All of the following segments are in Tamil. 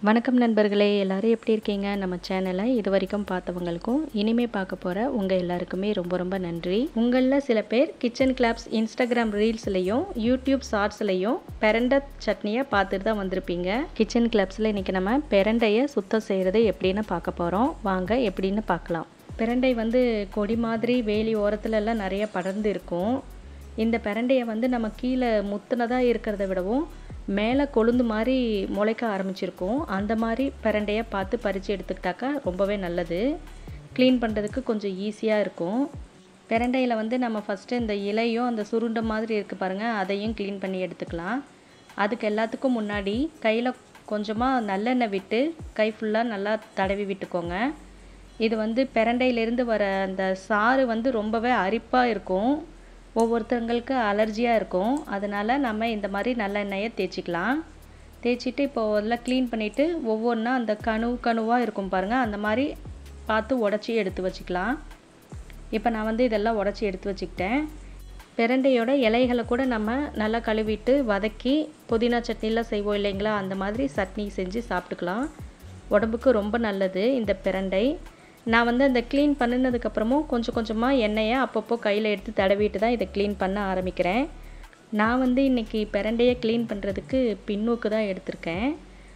வணக்கம் நண்பர்களே எல்லாரும் எப்படி இருக்கீங்க நம்ம சேனலை இது வரைக்கும் பார்த்தவங்களுக்கும் இனிமே பார்க்க போகிற உங்கள் எல்லாருக்குமே ரொம்ப ரொம்ப நன்றி உங்களில் சில பேர் கிச்சன் கிளாப்ஸ் இன்ஸ்டாகிராம் ரீல்ஸ்லையும் யூடியூப் ஷார்ட்ஸ்லையும் பெரண்டை சட்னியை பார்த்துட்டு தான் வந்திருப்பீங்க கிச்சன் கிளாப்ஸில் இன்றைக்கி நம்ம பெரண்டையை சுத்தம் செய்கிறது எப்படின்னு பார்க்க போகிறோம் வாங்க எப்படின்னு பார்க்கலாம் பிரண்டை வந்து கொடி மாதிரி வேலி ஓரத்துலலாம் நிறைய படர்ந்து இருக்கும் இந்த பிரண்டையை வந்து நம்ம கீழே முத்துனதாக இருக்கிறத விடவும் மேலே கொழுந்து மாதிரி முளைக்க ஆரம்பிச்சிருக்கும் அந்த மாதிரி பிரண்டையை பார்த்து பறித்து எடுத்துக்கிட்டாக்கா ரொம்பவே நல்லது க்ளீன் பண்ணுறதுக்கு கொஞ்சம் ஈஸியாக இருக்கும் பிரண்டையில் வந்து நம்ம ஃபஸ்ட்டு இந்த இலையும் அந்த சுருண்டை மாதிரி இருக்குது பாருங்கள் அதையும் க்ளீன் பண்ணி எடுத்துக்கலாம் அதுக்கு எல்லாத்துக்கும் முன்னாடி கையில் கொஞ்சமாக நல்லெண்ணெய் விட்டு கை ஃபுல்லாக நல்லா தடவி விட்டுக்கோங்க இது வந்து பிரண்டையிலேருந்து வர அந்த சாறு வந்து ரொம்பவே அரிப்பாக இருக்கும் ஒவ்வொருத்தவங்களுக்கு அலர்ஜியாக இருக்கும் அதனால் நம்ம இந்த மாதிரி நல்லெண்ணெயை தேய்ச்சிக்கலாம் தேய்ச்சிட்டு இப்போ எல்லாம் க்ளீன் பண்ணிவிட்டு ஒவ்வொன்றா அந்த கணு கணுவாக இருக்கும் பாருங்கள் அந்த மாதிரி பார்த்து உடச்சி எடுத்து வச்சுக்கலாம் இப்போ நான் வந்து இதெல்லாம் உடச்சி எடுத்து வச்சுக்கிட்டேன் பிரண்டையோட இலைகளை கூட நம்ம நல்லா கழுவிட்டு வதக்கி புதினா சட்னிலாம் செய்வோம் இல்லைங்களா அந்த மாதிரி சட்னி செஞ்சு சாப்பிட்டுக்கலாம் உடம்புக்கு ரொம்ப நல்லது இந்த பிரண்டை நான் வந்து அந்த க்ளீன் பண்ணினதுக்கப்புறமும் கொஞ்சம் கொஞ்சமாக எண்ணெயை அப்பப்போ கையில் எடுத்து தடவிட்டு தான் இதை க்ளீன் பண்ண ஆரம்பிக்கிறேன் நான் வந்து இன்றைக்கி பிரண்டையை க்ளீன் பண்ணுறதுக்கு பின்னூக்கு தான் எடுத்திருக்கேன்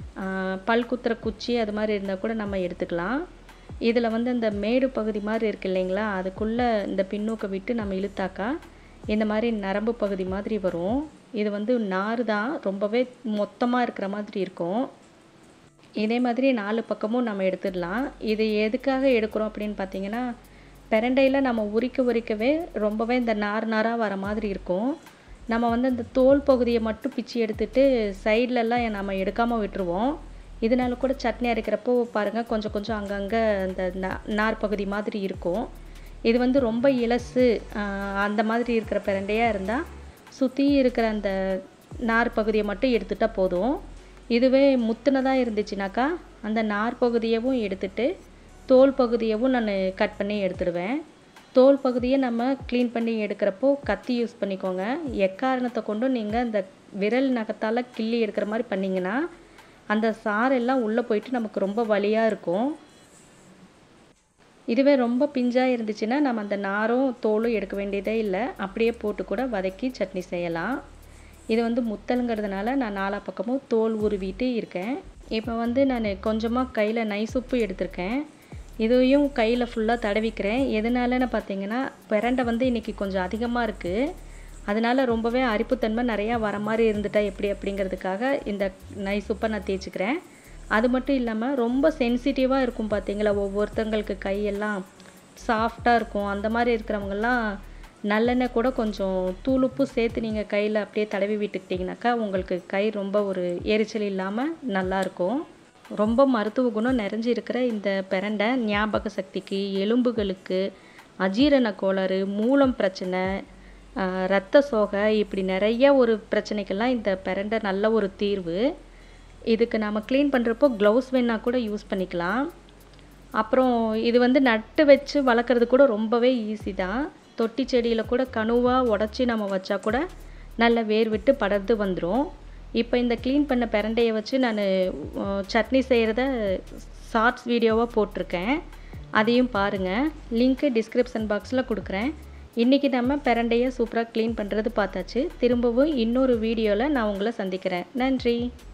பல் குத்துற குச்சி அது மாதிரி இருந்தால் கூட நம்ம எடுத்துக்கலாம் இதில் வந்து அந்த மேடு பகுதி மாதிரி இருக்கு இல்லைங்களா அதுக்குள்ளே இந்த பின்னூக்கை விட்டு நம்ம இழுத்தாக்கா இந்த மாதிரி நரம்பு பகுதி மாதிரி வரும் இது வந்து நார் தான் ரொம்பவே மொத்தமாக இருக்கிற மாதிரி இருக்கும் இதே மாதிரி நாலு பக்கமும் நம்ம எடுத்துடலாம் இது எதுக்காக எடுக்கிறோம் அப்படின்னு பார்த்தீங்கன்னா பிரண்டையில் நம்ம உரிக்க உரிக்கவே ரொம்பவே இந்த நார் நாராக வர மாதிரி இருக்கும் நம்ம வந்து அந்த தோல் பகுதியை மட்டும் பிச்சு எடுத்துட்டு சைட்லலாம் நம்ம எடுக்காமல் விட்டுருவோம் இதனால கூட சட்னி அரைக்கிறப்போ பாருங்கள் கொஞ்சம் கொஞ்சம் அங்கங்கே அந்த நார் பகுதி மாதிரி இருக்கும் இது வந்து ரொம்ப இலசு அந்த மாதிரி இருக்கிற பிரண்டையாக இருந்தால் சுற்றி இருக்கிற அந்த நார் பகுதியை மட்டும் எடுத்துட்டால் போதும் இதுவே முத்துனதாக இருந்துச்சுனாக்கா அந்த நார் பகுதியவும் எடுத்துட்டு தோல் பகுதியவும் நான் கட் பண்ணி எடுத்துடுவேன் தோல் பகுதியை நம்ம க்ளீன் பண்ணி எடுக்கிறப்போ கத்தி யூஸ் பண்ணிக்கோங்க எக்காரணத்தை கொண்டும் நீங்கள் அந்த விரல் நகத்தால் கிள்ளி எடுக்கிற மாதிரி பண்ணிங்கன்னா அந்த சாரெல்லாம் உள்ளே போயிட்டு நமக்கு ரொம்ப வலியாக இருக்கும் இதுவே ரொம்ப பிஞ்சாக இருந்துச்சுன்னா நம்ம அந்த நாரும் தோலும் எடுக்க வேண்டியதே இல்லை அப்படியே போட்டு கூட வதக்கி சட்னி செய்யலாம் இது வந்து முத்தலுங்கிறதுனால நான் நாலா பக்கமும் தோல் உருவிட்டு இருக்கேன் இப்போ வந்து நான் கொஞ்சமாக கையில் நைஸ் உப்பு எடுத்திருக்கேன் இதையும் கையில் ஃபுல்லாக தடவிக்கிறேன் எதனாலன்னு பார்த்தீங்கன்னா பிரண்டை வந்து இன்றைக்கி கொஞ்சம் அதிகமாக இருக்குது அதனால் ரொம்பவே அரிப்புத்தன்மை நிறையா வர மாதிரி இருந்துட்டா எப்படி அப்படிங்கிறதுக்காக இந்த நைஸ் உப்பை நான் தேய்ச்சிக்கிறேன் அது மட்டும் இல்லாமல் ரொம்ப சென்சிட்டிவாக இருக்கும் பார்த்தீங்களா ஒவ்வொருத்தங்களுக்கு கையெல்லாம் சாஃப்டாக இருக்கும் அந்த மாதிரி இருக்கிறவங்கெல்லாம் நல்லெண்ணெய் கூட கொஞ்சம் தூளுப்பு சேர்த்து நீங்கள் கையில் அப்படியே தடவி விட்டுக்கிட்டிங்கனாக்கா உங்களுக்கு கை ரொம்ப ஒரு எரிச்சல் இல்லாமல் நல்லாயிருக்கும் ரொம்ப மருத்துவ குணம் நிறைஞ்சு இருக்கிற இந்த பிரண்டை ஞாபக சக்திக்கு எலும்புகளுக்கு அஜீரண கோளாறு மூலம் பிரச்சனை இரத்த சோகை இப்படி நிறைய ஒரு பிரச்சனைக்கெல்லாம் இந்த பிரண்டை நல்ல ஒரு தீர்வு இதுக்கு நம்ம க்ளீன் பண்ணுறப்போ க்ளவுஸ் வேணால் கூட யூஸ் பண்ணிக்கலாம் அப்புறம் இது வந்து நட்டு வச்சு வளர்க்குறது கூட ரொம்பவே ஈஸி தான் தொட்டி செடியில் கூட கணுவாக உடச்சி நம்ம வச்சா கூட நல்ல வேர் விட்டு படர்ந்து வந்துடும் இப்போ இந்த க்ளீன் பண்ண பிரண்டையை வச்சு நான் சட்னி செய்கிறத ஷார்ட்ஸ் வீடியோவாக போட்டிருக்கேன் அதையும் பாருங்கள் லிங்க்கு டிஸ்கிரிப்ஷன் பாக்ஸில் கொடுக்குறேன் இன்றைக்கி நம்ம பிரண்டையை சூப்பராக க்ளீன் பண்ணுறது பார்த்தாச்சு திரும்பவும் இன்னொரு வீடியோவில் நான் உங்களை சந்திக்கிறேன் நன்றி